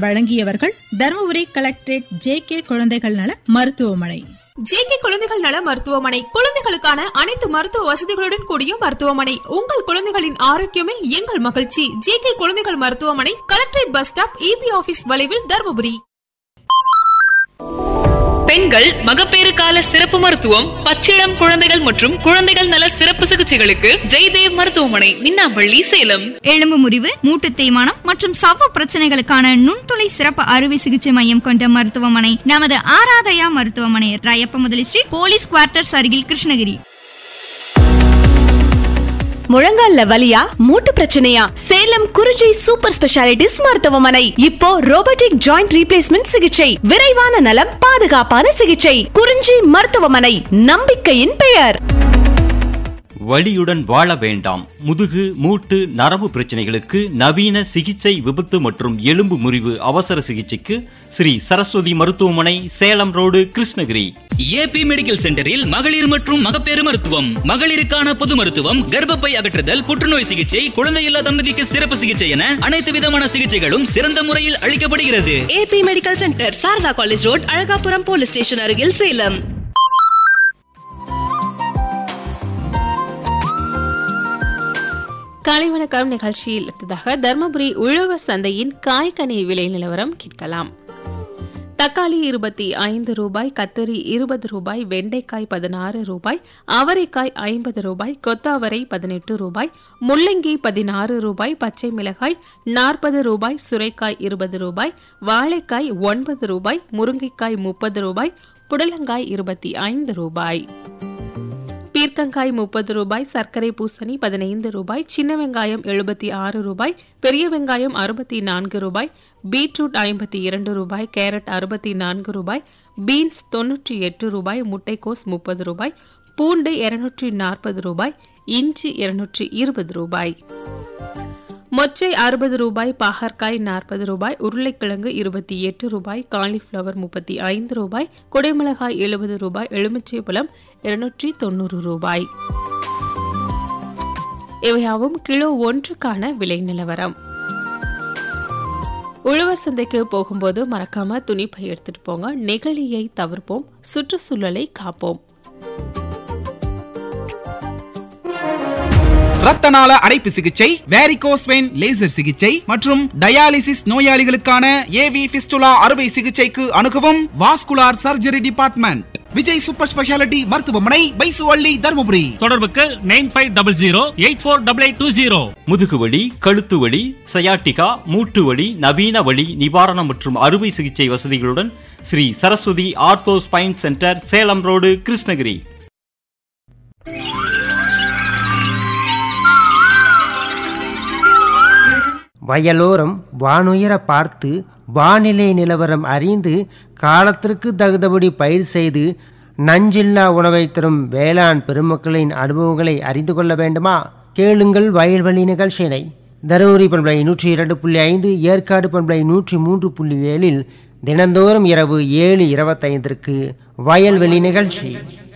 வழங்கியவர்கள் Dharmapuri collectorate J K குழந்தைகள் நல மருத்துவமனை ஜேகே குழந்தைகள் நல மருத்துவமனை குழந்தைகளுக்கான அனைத்து மருத்துவ வசதிகளுடன் கூடிய மருத்துவமனை உங்கள் குழந்தைகளின் ஆரோக்கியமே எங்கள் மகிழ்ச்சி ஜேகே குழந்தைகள் மருத்துவமனை collectorate bus stop EB office வளைவில் தருமபுரி பெண்கள் மகப்பேறு கால சிறப்பு மருத்துவம் பச்சிளம் குழந்தைகள் மற்றும் குழந்தைகள் நல சிறப்பு சிகிச்சைகளுக்கு ஜெய்தேவ் மருத்துவமனை மின்னாம்பள்ளி சேலம் எலும்பு முறிவு மூட்டு தேய்மானம் மற்றும் சவ்வு பிரச்சனைகளுக்கான நுண்துளை சிறப்பு அறுவை சிகிச்சை மையம் கொண்ட மருத்துவமனை நமது ஆராதயா மருத்துவமனை ராயப்ப முதலி ஸ்ட்ரீட் போலீஸ் குவார்ட்டர்ஸ் அருகில் கிருஷ்ணகிரி முழங்கால்ல வலியா மூட்டு பிரச்சனையா சேலம் குறிஞ்சி சூப்பர் ஸ்பெஷாலிட்டிஸ் மருத்துவமனை இப்போ ரோபோட்டிக் ஜாயிண்ட் ரீப்ளேஸ்மெண்ட் சிகிச்சை விரைவான நலம் பாதுகாப்பான சிகிச்சை குறிஞ்சி மருத்துவமனை நம்பிக்கையின் பெயர் வலியுடன் வாழ வேண்டாம் முதுகு மூட்டு நரம்பு பிரச்சனைகளுக்கு நவீன சிகிச்சை விபத்து மற்றும் எலும்பு முறிவு அவசர சிகிச்சைக்கு ஸ்ரீ சரஸ்வதி மருத்துவமனை Salem road Krishnagiri AP medical சென்டரில் மகளிர் மற்றும் மகப்பேறு மருத்துவம் மகளிருக்கான பொது மருத்துவம் கர்ப்பப்பை அகற்றுதல் புற்றுநோய் சிகிச்சை குழந்தையில்லா தம்பதிக்கு சிறப்பு சிகிச்சை என அனைத்து விதமான சிகிச்சைகளும் சிறந்த முறையில் அளிக்கப்படுகிறது AP medical centre Sharada college road Azhagapuram police station அருகில் சேலம் காலை வணக்கம் நிகழ்ச்சியில் அடுத்ததாக தர்மபுரி உழவர் சந்தையின் காய்கனி விலை நிலவரம் கேட்கலாம் தக்காளி இருபத்தி ஐந்து ரூபாய் கத்தரி இருபது ரூபாய் வெண்டைக்காய் பதினாறு ரூபாய் அவரைக்காய் ஐம்பது ரூபாய் கொத்தாவரை பதினெட்டு ரூபாய் முள்ளங்கி பதினாறு ரூபாய் பச்சை மிளகாய் நாற்பது ரூபாய் சுரைக்காய் இருபது ரூபாய் வாழைக்காய் ஒன்பது ரூபாய் முருங்கைக்காய் முப்பது ரூபாய் புடலங்காய் இருபத்தி ஐந்து ரூபாய் பீர்க்கங்காய் முப்பது ரூபாய் சர்க்கரை பூசணி பதினைந்து ரூபாய் சின்ன வெங்காயம் எழுபத்தி ஆறு ரூபாய் பெரிய வெங்காயம் அறுபத்தி நான்கு ரூபாய் பீட்ரூட் ஐம்பத்தி இரண்டு ரூபாய் கேரட் அறுபத்தி நான்கு ரூபாய் பீன்ஸ் தொன்னூற்றி எட்டு ரூபாய் முட்டைக்கோஸ் முப்பது ரூபாய் பூண்டு இருநூற்றி நாற்பது ரூபாய் இஞ்சி இருநூற்றி இருபது ரூபாய் மொச்சை அறுபது ரூபாய் பாகற்காய் நாற்பது ரூபாய் உருளைக்கிழங்கு இருபத்தி எட்டு ரூபாய் காலிஃப்ளவர் முப்பத்தி ஐந்து ரூபாய் குடைமிளகாய் எழுபது ரூபாய் எலுமிச்சை பழம் இருநூற்றி தொண்ணூறு ரூபாய் இவையாவும் கிலோ ஒன்றுக்கான விலை நிலவரம் உழவர் சந்தைக்கு போகும்போது மறக்காம துணிப்பை எடுத்துட்டு போங்க நெகிழியை தவிர்ப்போம் சுற்றுச்சூழலை காப்போம் ரத்த நாள அடைப்பு சிகிச்சை வேரிகோஸ் வெயின் லேசர் சிகிச்சை மற்றும் டயாலிசிஸ் நோயாளிகளுக்கான ஏவி பிஸ்டுலா அறுவை சிகிச்சைக்கு அணுகவும் vascular surgery department Vijay super speciality மருத்துவமனை பைசுவள்ளி தருமபுரி தொடர்புக்கு nine five double zero eight four double eight two zero முதுகு வலி கழுத்து வலி சயாட்டிகா மூட்டு வலி நவீன வலி நிவாரணம் மற்றும் அறுவை சிகிச்சை வசதிகளுடன் Sri Saraswathi ortho spine centre Salem road Krishnagiri வயலோரம் வானுயர பார்த்து வானிலை நிலவரம் அறிந்து காலத்திற்கு தகுந்தபடி பயிர் செய்து நஞ்சில்லா உணவை தரும் வேளாண் பெருமக்களின் அனுபவங்களை அறிந்து கொள்ள வேண்டுமா கேளுங்கள் வயல்வெளி நிகழ்ச்சியினை தருமபுரி பண்பலை நூற்றி இரண்டு புள்ளி ஐந்து ஏற்காடு பண்பலை நூற்றி மூன்று புள்ளி ஏழில் தினந்தோறும் இரவு ஏழு இருபத்தைந்திற்கு வயல்வெளி நிகழ்ச்சி